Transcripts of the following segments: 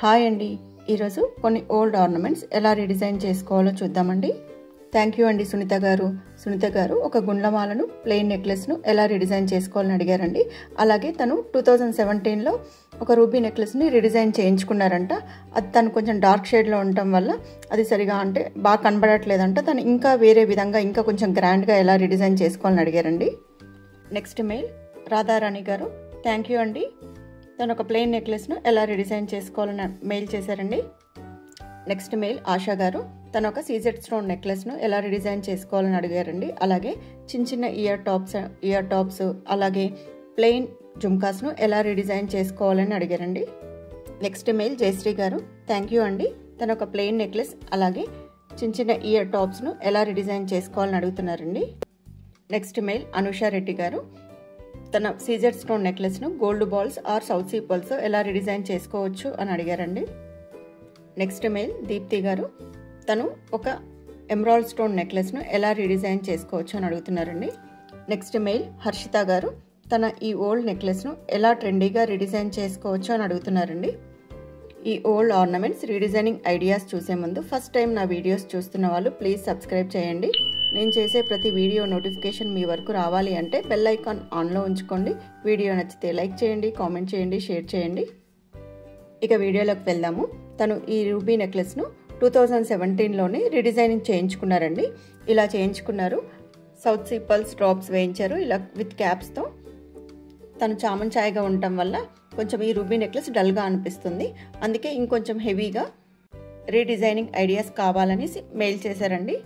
hi అండి ఈరోజు కొన్ని ఓల్డ్ ఆర్నమెంట్స్ ఎలా రీడిజైన్ చేసుకోవాలో చూద్దామండి థ్యాంక్ యూ అండి సునీత గారు సునీత గారు ఒక గుండ్లమాలను ప్లెయిన్ నెక్లెస్ను ఎలా రీడిజైన్ చేసుకోవాలని అడిగారండి అలాగే తను టూ థౌజండ్ సెవెంటీన్లో ఒక రూబీ నెక్లెస్ని రీడిజైన్ చేయించుకున్నారంట అది తను కొంచెం డార్క్ షేడ్లో ఉండటం వల్ల అది సరిగా అంటే బాగా కనబడట్లేదంట తను ఇంకా వేరే విధంగా ఇంకా కొంచెం గ్రాండ్గా ఎలా రీడిజైన్ చేసుకోవాలని అడిగారండి నెక్స్ట్ మెయిల్ రాధారాణి గారు థ్యాంక్ యూ అండి తను ఒక ప్లెయిన్ నెక్లెస్ను ఎలా రీడిజైన్ చేసుకోవాలని మెయిల్ చేశారండి నెక్స్ట్ మెయిల్ ఆశా గారు తను ఒక సీజెడ్ స్టోన్ నెక్లెస్ను ఎలా రీడిజైన్ చేసుకోవాలని అడిగారండి అలాగే చిన్న చిన్న ఇయర్ టాప్స్ ఇయర్ టాప్స్ అలాగే ప్లెయిన్ జుమ్కాస్ను ఎలా రీడిజైన్ చేసుకోవాలని అడిగారండి నెక్స్ట్ మెయిల్ జయశ్రీ గారు థ్యాంక్ యూ అండి తను ఒక ప్లెయిన్ నెక్లెస్ అలాగే చిన్న చిన్న ఇయర్ టాప్స్ను ఎలా రీడిజైన్ చేసుకోవాలని అడుగుతున్నారండి నెక్స్ట్ మెయిల్ అనుషా రెడ్డి గారు తన సీజర్ స్టోన్ నెక్లెస్ను gold balls or south sea pearls ఎలా రీడిజైన్ చేసుకోవచ్చు అని అడిగారండి నెక్స్ట్ మెయిల్ దీప్తి గారు తను ఒక ఎమరాల్డ్ స్టోన్ నెక్లెస్ను ఎలా రీడిజైన్ చేసుకోవచ్చు అని అడుగుతున్నారండి నెక్స్ట్ మెయిల్ హర్షిత గారు తన ఈ ఓల్డ్ నెక్లెస్ను ఎలా ట్రెండీగా రీడిజైన్ చేసుకోవచ్చు అని అడుగుతున్నారండి ఈ ఓల్డ్ ఆర్నమెంట్స్ రీడిజైనింగ్ ఐడియాస్ చూసే ముందు ఫస్ట్ టైం నా వీడియోస్ చూస్తున్న వాళ్ళు ప్లీజ్ సబ్స్క్రైబ్ చేయండి నేను చేసే ప్రతి వీడియో నోటిఫికేషన్ మీ వరకు రావాలి అంటే బెల్ ఐకాన్ ఆన్లో ఉంచుకోండి వీడియో నచ్చితే లైక్ చేయండి కామెంట్ చేయండి షేర్ చేయండి ఇక వీడియోలోకి వెళ్దాము తను ఈ రూబీ నెక్లెస్ను టూ థౌజండ్ సెవెంటీన్లోనే రీడిజైనింగ్ చేయించుకున్నారండి ఇలా చేయించుకున్నారు సౌత్ సీపల్స్ డ్రాప్స్ వేయించారు ఇలా విత్ క్యాప్స్తో తను చామన్ ఛాయగా ఉండటం వల్ల కొంచెం ఈ రూబీ నెక్లెస్ డల్గా అనిపిస్తుంది అందుకే ఇంకొంచెం హెవీగా రీడిజైనింగ్ ఐడియాస్ కావాలని మెయిల్ చేశారండి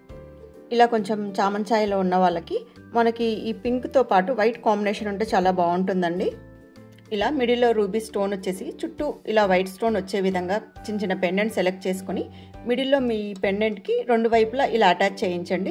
ఇలా కొంచెం చామన్ ఛాయలో ఉన్న వాళ్ళకి మనకి ఈ పింక్తో పాటు వైట్ కాంబినేషన్ ఉంటే చాలా బాగుంటుందండి ఇలా మిడిల్లో రూబీ స్టోన్ వచ్చేసి చుట్టూ ఇలా వైట్ స్టోన్ వచ్చే విధంగా చిన్న చిన్న పెండెంట్ సెలెక్ట్ చేసుకొని మిడిల్లో మీ పెండెంట్కి రెండు వైపులా ఇలా అటాచ్ చేయించండి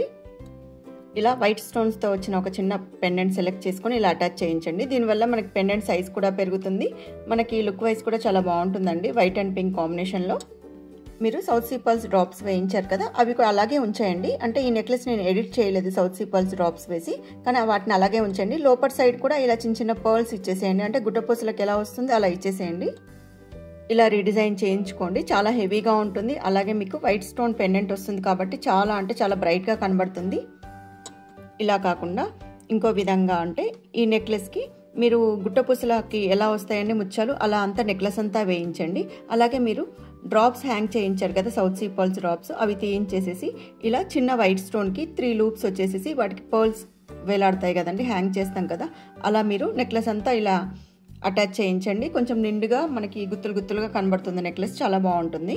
ఇలా వైట్ స్టోన్స్తో వచ్చిన ఒక చిన్న పెండెంట్ సెలెక్ట్ చేసుకొని ఇలా అటాచ్ చేయించండి దీనివల్ల మనకి పెండెంట్ సైజ్ కూడా పెరుగుతుంది మనకి లుక్ వైజ్ కూడా చాలా బాగుంటుందండి వైట్ అండ్ పింక్ కాంబినేషన్లో మీరు సౌత్ సీపల్స్ డ్రాప్స్ వేయించారు కదా అవి కూడా అలాగే ఉంచేయండి అంటే ఈ నెక్లెస్ నేను ఎడిట్ చేయలేదు సౌత్ సీపల్స్ డ్రాప్స్ వేసి కానీ వాటిని అలాగే ఉంచండి లోపల సైడ్ కూడా ఇలా చిన్న చిన్న పర్ల్స్ ఇచ్చేసేయండి అంటే గుడ్డపూసలకు ఎలా వస్తుంది అలా ఇచ్చేసేయండి ఇలా రీడిజైన్ చేయించుకోండి చాలా హెవీగా ఉంటుంది అలాగే మీకు వైట్ స్టోన్ పెండెంట్ వస్తుంది కాబట్టి చాలా అంటే చాలా బ్రైట్గా కనబడుతుంది ఇలా కాకుండా ఇంకో విధంగా అంటే ఈ నెక్లెస్కి మీరు గుట్టపూసలకి ఎలా వస్తాయండి ముత్యాలు అలా అంతా నెక్లెస్ అంతా వేయించండి అలాగే మీరు డ్రాప్స్ హ్యాంగ్ చేయించారు కదా సౌత్ సీ పర్ల్స్ డ్రాప్స్ అవి తీయించేసేసి ఇలా చిన్న వైట్ స్టోన్కి త్రీ లూప్స్ వచ్చేసేసి వాటికి పర్ల్స్ వేలాడతాయి కదండి హ్యాంగ్ చేస్తాం కదా అలా మీరు నెక్లెస్ అంతా ఇలా అటాచ్ చేయించండి కొంచెం నిండుగా మనకి గుత్తులు గుత్తులుగా కనబడుతుంది నెక్లెస్ చాలా బాగుంటుంది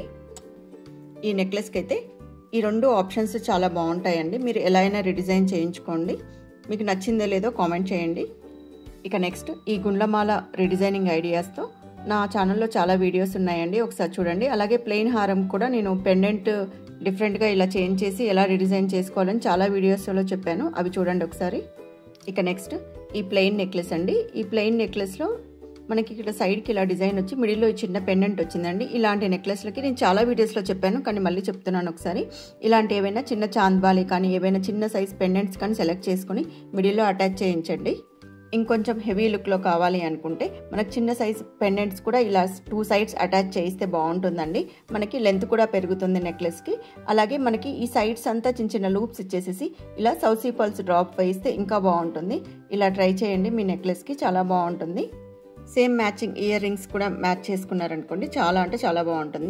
ఈ నెక్లెస్కి అయితే ఈ రెండు ఆప్షన్స్ చాలా బాగుంటాయండి మీరు ఎలా అయినా రిడిజైన్ చేయించుకోండి మీకు నచ్చిందో లేదో కామెంట్ చేయండి ఇక నెక్స్ట్ ఈ గుండ్లమాల రిడిజైనింగ్ ఐడియాస్తో నా ఛానల్లో చాలా వీడియోస్ ఉన్నాయండి ఒకసారి చూడండి అలాగే ప్లెయిన్ హారం కూడా నేను పెండెంట్ డిఫరెంట్గా ఇలా చేంజ్ చేసి ఎలా రిడిజైన్ చేసుకోవాలని చాలా వీడియోస్లో చెప్పాను అవి చూడండి ఒకసారి ఇక నెక్స్ట్ ఈ ప్లెయిన్ నెక్లెస్ అండి ఈ ప్లెయిన్ నెక్లెస్లో మనకి ఇక్కడ సైడ్కి ఇలా డిజైన్ వచ్చి మిడిల్లో ఈ చిన్న పెండెంట్ వచ్చిందండి ఇలాంటి నెక్లెస్లకి నేను చాలా వీడియోస్లో చెప్పాను కానీ మళ్ళీ చెప్తున్నాను ఒకసారి ఇలాంటి ఏవైనా చిన్న చాంద్బాలి కానీ ఏవైనా చిన్న సైజ్ పెండెంట్స్ కానీ సెలెక్ట్ చేసుకుని మిడిల్లో అటాచ్ చేయించండి ఇంకొంచెం హెవీ లుక్లో కావాలి అనుకుంటే మనకు చిన్న సైజ్ పెండెంట్స్ కూడా ఇలా టూ సైడ్స్ అటాచ్ చేయిస్తే బాగుంటుందండి మనకి లెంత్ కూడా పెరుగుతుంది నెక్లెస్కి అలాగే మనకి ఈ సైడ్స్ అంతా చిన్న చిన్న లూప్స్ ఇచ్చేసేసి ఇలా సౌసీ పల్స్ డ్రాప్ వేస్తే ఇంకా బాగుంటుంది ఇలా ట్రై చేయండి మీ నెక్లెస్కి చాలా బాగుంటుంది సేమ్ మ్యాచింగ్ ఇయర్ రింగ్స్ కూడా మ్యాచ్ చేసుకున్నారనుకోండి చాలా అంటే చాలా బాగుంటుంది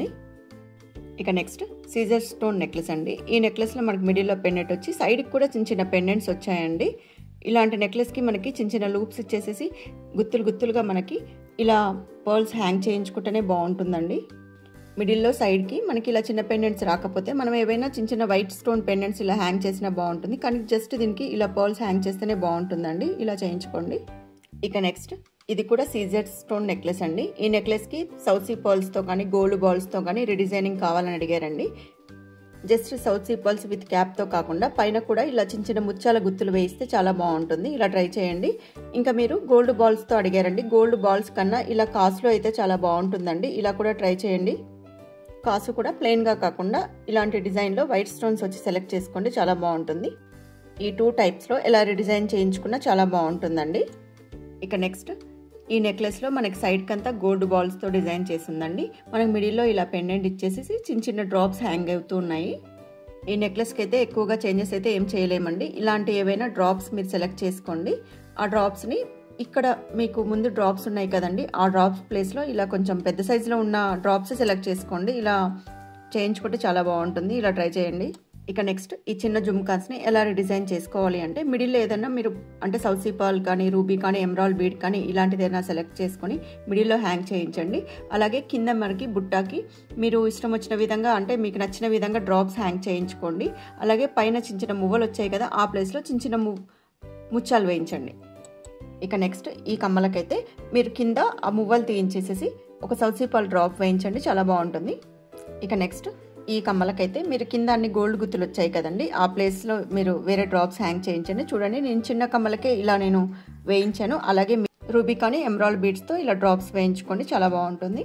ఇక నెక్స్ట్ సీజర్ స్టోన్ నెక్లెస్ అండి ఈ నెక్లెస్లో మనకి మిడిల్లో పెండెంట్ వచ్చి సైడ్కి కూడా చిన్న చిన్న పెండెంట్స్ వచ్చాయండి ఇలాంటి నెక్లెస్కి మనకి చిన్న చిన్న లూప్స్ ఇచ్చేసేసి గుత్తులు గుత్తులుగా మనకి ఇలా పర్ల్స్ హ్యాంగ్ చేయించుకుంటేనే బాగుంటుందండి మిడిల్లో సైడ్కి మనకి ఇలా చిన్న పెండెంట్స్ రాకపోతే మనం ఏవైనా చిన్న చిన్న వైట్ స్టోన్ పెండెంట్స్ ఇలా హ్యాంగ్ చేసినా బాగుంటుంది కానీ జస్ట్ దీనికి ఇలా పర్ల్స్ హ్యాంగ్ చేస్తేనే బాగుంటుందండి ఇలా చేయించుకోండి ఇక నెక్స్ట్ ఇది కూడా సీజెడ్ స్టోన్ నెక్లెస్ అండి ఈ నెక్లెస్కి సౌత్ సీ పర్ల్స్తో కానీ గోల్డ్ బాల్స్తో కానీ రీడిజైనింగ్ కావాలని అడిగారండి just south sea pearls with క్యాప్తో కాకుండా పైన కూడా ఇలా చిన్న చిన్న ముత్యాల గుత్తులు వేయిస్తే చాలా బాగుంటుంది ఇలా ట్రై చేయండి ఇంకా మీరు గోల్డ్ బాల్స్తో అడిగారండి గోల్డ్ బాల్స్ కన్నా ఇలా కాసులో అయితే చాలా బాగుంటుందండి ఇలా కూడా ట్రై చేయండి కాసు కూడా ప్లెయిన్గా కాకుండా ఇలాంటి డిజైన్లో వైట్ స్టోన్స్ వచ్చి సెలెక్ట్ చేసుకోండి చాలా బాగుంటుంది ఈ టూ టైప్స్లో ఎలా రిడిజైన్ చేయించుకున్నా చాలా బాగుంటుందండి ఇక నెక్స్ట్ ఈ నెక్లెస్లో మనకి సైడ్కి అంతా గోల్డ్ బాల్స్తో డిజైన్ చేసిందండి మనకి మిడిల్లో ఇలా పెండెంట్ ఇచ్చేసి చిన్న చిన్న డ్రాప్స్ హ్యాంగ్ అవుతూ ఉన్నాయి ఈ నెక్లెస్కి అయితే ఎక్కువగా చేంజెస్ అయితే ఏం చేయలేమండి ఇలాంటి ఏవైనా డ్రాప్స్ మీరు సెలెక్ట్ చేసుకోండి ఆ డ్రాప్స్ని ఇక్కడ మీకు ముందు డ్రాప్స్ ఉన్నాయి కదండి ఆ డ్రాప్స్ ప్లేస్లో ఇలా కొంచెం పెద్ద సైజులో ఉన్న డ్రాప్స్ సెలెక్ట్ చేసుకోండి ఇలా చేయించుకుంటే చాలా బాగుంటుంది ఇలా ట్రై చేయండి ఇక నెక్స్ట్ ఈ చిన్న జుమ్కాస్ని ఎలా రిడిజైన్ చేసుకోవాలి అంటే మిడిల్లో ఏదైనా మీరు అంటే సౌసీ పాల్ కానీ రూబీ కానీ ఎమరాల్ బీడ్ కానీ ఇలాంటిది ఏదైనా సెలెక్ట్ చేసుకొని మిడిల్లో హ్యాంగ్ చేయించండి అలాగే కింద మనకి బుట్టాకి మీరు ఇష్టం వచ్చిన విధంగా అంటే మీకు నచ్చిన విధంగా డ్రాప్స్ హ్యాంగ్ చేయించుకోండి అలాగే పైన చిన్న చిన్న మువ్వలు వచ్చాయి కదా ఆ ప్లేస్లో చిన్న చిన్న ము ముచ్చాలు వేయించండి ఇక నెక్స్ట్ ఈ కమ్మలకైతే మీరు కింద ఆ మువ్వలు తీయించేసేసి ఒక సౌసీ పాల్ డ్రాప్ వేయించండి చాలా బాగుంటుంది ఇక నెక్స్ట్ ఈ కమ్మలకైతే మీరు కింద అన్ని గోల్డ్ గుత్తులు వచ్చాయి కదండి ఆ ప్లేస్లో మీరు వేరే డ్రాప్స్ హ్యాంగ్ చేయించండి చూడండి నేను చిన్న కమ్మలకే ఇలా నేను వేయించాను అలాగే రూబీ కానీ ఎమరాల్డ్ బీడ్స్తో ఇలా డ్రాప్స్ వేయించుకోండి చాలా బాగుంటుంది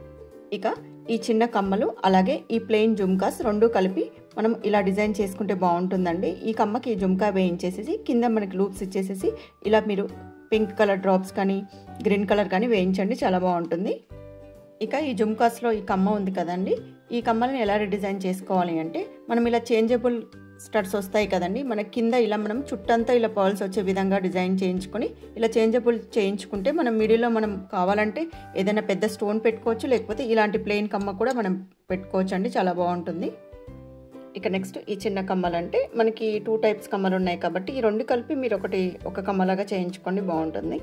ఇక ఈ చిన్న కమ్మలు అలాగే ఈ ప్లెయిన్ జుమ్కాస్ రెండు కలిపి మనం ఇలా డిజైన్ చేసుకుంటే బాగుంటుందండి ఈ కమ్మకి ఈ జుమ్కా వేయించేసేసి కింద మనకి లూప్స్ ఇచ్చేసేసి ఇలా మీరు పింక్ కలర్ డ్రాప్స్ కానీ గ్రీన్ కలర్ కానీ వేయించండి చాలా బాగుంటుంది ఇక ఈ జుమ్కాస్లో ఈ కమ్మ ఉంది కదండి ఈ కమ్మల్ని ఎలా రిడిజైన్ చేసుకోవాలి అంటే మనం ఇలా చేంజబుల్ స్టడ్స్ వస్తాయి కదండి మన కింద ఇలా మనం చుట్టంతా ఇలా పర్ల్స్ వచ్చే విధంగా డిజైన్ చేయించుకొని ఇలా చేంజబుల్ చేయించుకుంటే మనం మిడిల్లో మనం కావాలంటే ఏదైనా పెద్ద స్టోన్ పెట్టుకోవచ్చు లేకపోతే ఇలాంటి ప్లెయిన్ కమ్మ కూడా మనం పెట్టుకోవచ్చు అండి చాలా బాగుంటుంది ఇక నెక్స్ట్ ఈ చిన్న కమ్మలు అంటే మనకి టూ టైప్స్ కమ్మలు ఉన్నాయి కాబట్టి ఈ రెండు కలిపి మీరు ఒకటి ఒక కమ్మలాగా చేయించుకోండి బాగుంటుంది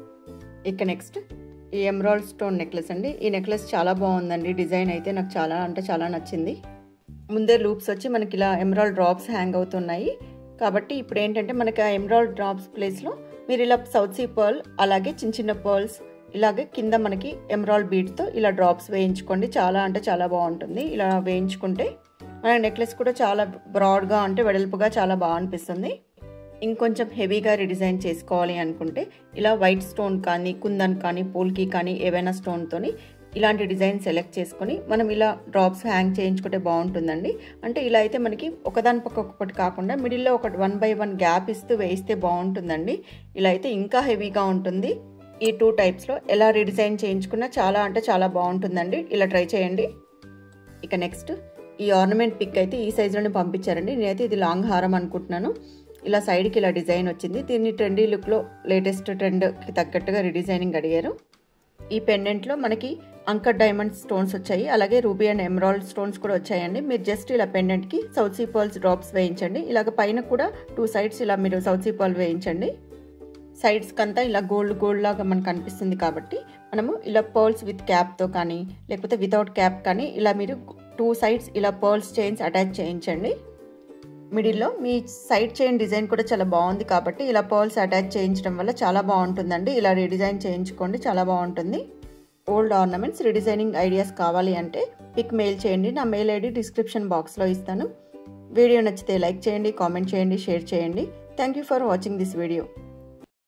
ఇక నెక్స్ట్ ఈ ఎమరాల్డ్ స్టోన్ నెక్లెస్ అండి ఈ నెక్లెస్ చాలా బాగుందండి డిజైన్ అయితే నాకు చాలా అంటే చాలా నచ్చింది ముందే లూప్స్ వచ్చి మనకి ఇలా ఎమరాల్డ్ డ్రాప్స్ హ్యాంగ్ అవుతున్నాయి కాబట్టి ఇప్పుడు ఏంటంటే మనకి ఆ ఎమరాల్డ్ డ్రాప్స్ ప్లేస్లో మీరు ఇలా సౌత్ సీ పర్ల్ అలాగే చిన్న చిన్న పర్ల్స్ ఇలాగే కింద మనకి ఎమరాల్డ్ బీడ్తో ఇలా డ్రాప్స్ వేయించుకోండి చాలా అంటే చాలా బాగుంటుంది ఇలా వేయించుకుంటే మన నెక్లెస్ కూడా చాలా బ్రాడ్గా అంటే వెడల్పుగా చాలా బాగా అనిపిస్తుంది ఇంకొంచెం హెవీగా రిడిజైన్ చేసుకోవాలి అనుకుంటే ఇలా వైట్ స్టోన్ కానీ కుందన్ కానీ పోల్కి కానీ ఏవైనా స్టోన్తోని ఇలాంటి డిజైన్ సెలెక్ట్ చేసుకొని మనం ఇలా డ్రాప్స్ హ్యాంగ్ చేయించుకుంటే బాగుంటుందండి అంటే ఇలా అయితే మనకి ఒకదాని పక్క ఒక్కొక్కటి కాకుండా మిడిల్లో ఒకటి వన్ బై వన్ గ్యాప్ ఇస్తూ వేయిస్తే బాగుంటుందండి ఇలా అయితే ఇంకా హెవీగా ఉంటుంది ఈ టూ టైప్స్లో ఎలా రిడిజైన్ చేయించుకున్నా చాలా అంటే చాలా బాగుంటుందండి ఇలా ట్రై చేయండి ఇక నెక్స్ట్ ఈ ఆర్నమెంట్ పిక్ అయితే ఈ సైజులోనే పంపించారండి నేనైతే ఇది లాంగ్ హారం అనుకుంటున్నాను ఇలా సైడ్కి ఇలా డిజైన్ వచ్చింది దీన్ని ట్రెండీ లుక్లో లేటెస్ట్ ట్రెండ్కి తగ్గట్టుగా రిడిజైనింగ్ అడిగారు ఈ పెండెంట్లో మనకి అంకర్ డైమండ్ స్టోన్స్ వచ్చాయి అలాగే రూబీ అండ్ ఎమరాల్డ్ స్టోన్స్ కూడా వచ్చాయండి మీరు జస్ట్ ఇలా పెండెంట్కి సౌత్ సీ పర్ల్స్ డ్రాప్స్ వేయించండి ఇలాగ పైన కూడా టూ సైడ్స్ ఇలా మీరు సౌత్ సీ పర్ల్ వేయించండి సైడ్స్కి అంతా ఇలా గోల్డ్ గోల్డ్ లాగా మనకు కనిపిస్తుంది కాబట్టి మనము ఇలా పర్ల్స్ విత్ క్యాప్తో కానీ లేకపోతే వితౌట్ క్యాప్ కానీ ఇలా మీరు టూ సైడ్స్ ఇలా పర్ల్స్ చైన్స్ అటాచ్ చేయించండి మిడిల్లో మీ సైడ్ చైన్ డిజైన్ కూడా చాలా బాగుంది కాబట్టి ఇలా పర్ల్స్ అటాచ్ చేయించడం వల్ల చాలా బాగుంటుందండి ఇలా రీడిజైన్ చేయించుకోండి చాలా బాగుంటుంది ఓల్డ్ ఆర్నమెంట్స్ రీడిజైనింగ్ ఐడియాస్ కావాలి అంటే పిక్ మెయిల్ చేయండి నా మెయిల్ ఐడి డిస్క్రిప్షన్ బాక్స్లో ఇస్తాను వీడియో నచ్చితే లైక్ చేయండి కామెంట్ చేయండి షేర్ చేయండి thank you for watching this video